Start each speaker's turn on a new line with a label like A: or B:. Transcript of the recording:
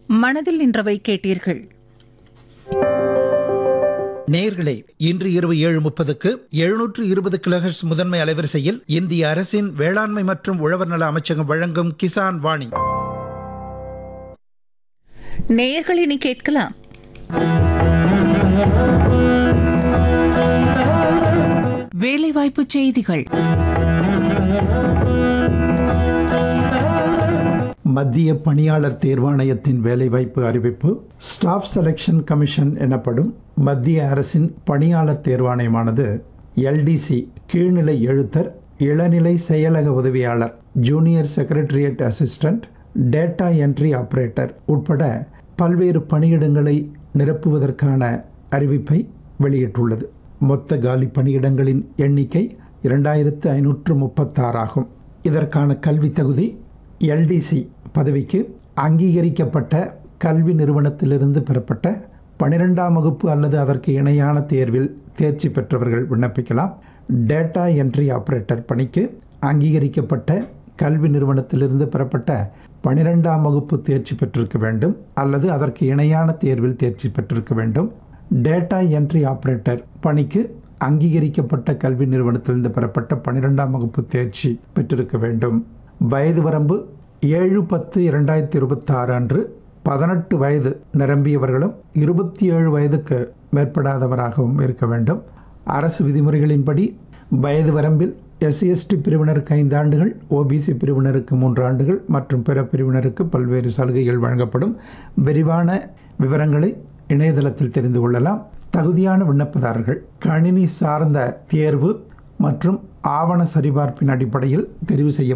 A: மனதில் நின்றவை கேட்டீர்கள்
B: நேயர்களே இன்று இரவு ஏழு முப்பதுக்கு எழுநூற்று இருபது கிலோஹெர்ட்ஸ் முதன்மை அலைவரிசையில் இந்திய அரசின் வேளாண்மை மற்றும் உழவர் நல அமைச்சகம் வழங்கும் கிசான் வாணி
A: நேயர்கள் இனி கேட்கலாம்
C: வேலைவாய்ப்பு செய்திகள்
D: மத்திய பணியாளர் தேர்வாணையத்தின் வேலைவாய்ப்பு அறிவிப்பு ஸ்டாஃப் செலெக்ஷன் கமிஷன் எனப்படும் மத்திய அரசின் பணியாளர் தேர்வாணையமானது எல்டிசி கீழ்நிலை எழுத்தர் இளநிலை செயலக உதவியாளர் junior secretariat assistant data entry operator உட்பட பல்வேறு பணியிடங்களை நிரப்புவதற்கான அறிவிப்பை வெளியிட்டுள்ளது மொத்த காலி பணியிடங்களின் எண்ணிக்கை இரண்டாயிரத்து ஐநூற்று முப்பத்தாறாகும் இதற்கான கல்வி தகுதி எல்டிசி பதவிக்கு அங்கீகரிக்கப்பட்ட கல்வி நிறுவனத்திலிருந்து பெறப்பட்ட பன்னிரெண்டாம் வகுப்பு அல்லது அதற்கு இணையான தேர்வில் தேர்ச்சி பெற்றவர்கள் விண்ணப்பிக்கலாம் டேட்டா என்ட்ரி ஆபரேட்டர் பணிக்கு அங்கீகரிக்கப்பட்ட கல்வி நிறுவனத்திலிருந்து பெறப்பட்ட பன்னிரெண்டாம் வகுப்பு தேர்ச்சி பெற்றிருக்க வேண்டும் அல்லது அதற்கு இணையான தேர்வில் தேர்ச்சி பெற்றிருக்க வேண்டும் டேட்டா என்ட்ரி ஆபரேட்டர் பணிக்கு அங்கீகரிக்கப்பட்ட கல்வி நிறுவனத்திலிருந்து பெறப்பட்ட பன்னிரெண்டாம் வகுப்பு தேர்ச்சி பெற்றிருக்க வேண்டும் வயது வரம்பு ஏழு பத்து இரண்டாயிரத்தி இருபத்தாறு அன்று பதினெட்டு வயது நிரம்பியவர்களும் இருபத்தி ஏழு வயதுக்கு மேற்படாதவராகவும் இருக்க வேண்டும் அரசு விதிமுறைகளின்படி வயது வரம்பில் எஸ்சி எஸ்டி பிரிவினருக்கு ஐந்து ஆண்டுகள் ஓபிசி பிரிவினருக்கு மூன்று ஆண்டுகள் மற்றும் பிற பிரிவினருக்கு பல்வேறு சலுகைகள் வழங்கப்படும் விரிவான விவரங்களை இணையதளத்தில் தெரிந்து கொள்ளலாம் தகுதியான விண்ணப்பதாரர்கள் கணினி சார்ந்த தேர்வு மற்றும் ஆவண சரிபார்ப்பின் அடிப்படையில் தெரிவு செய்ய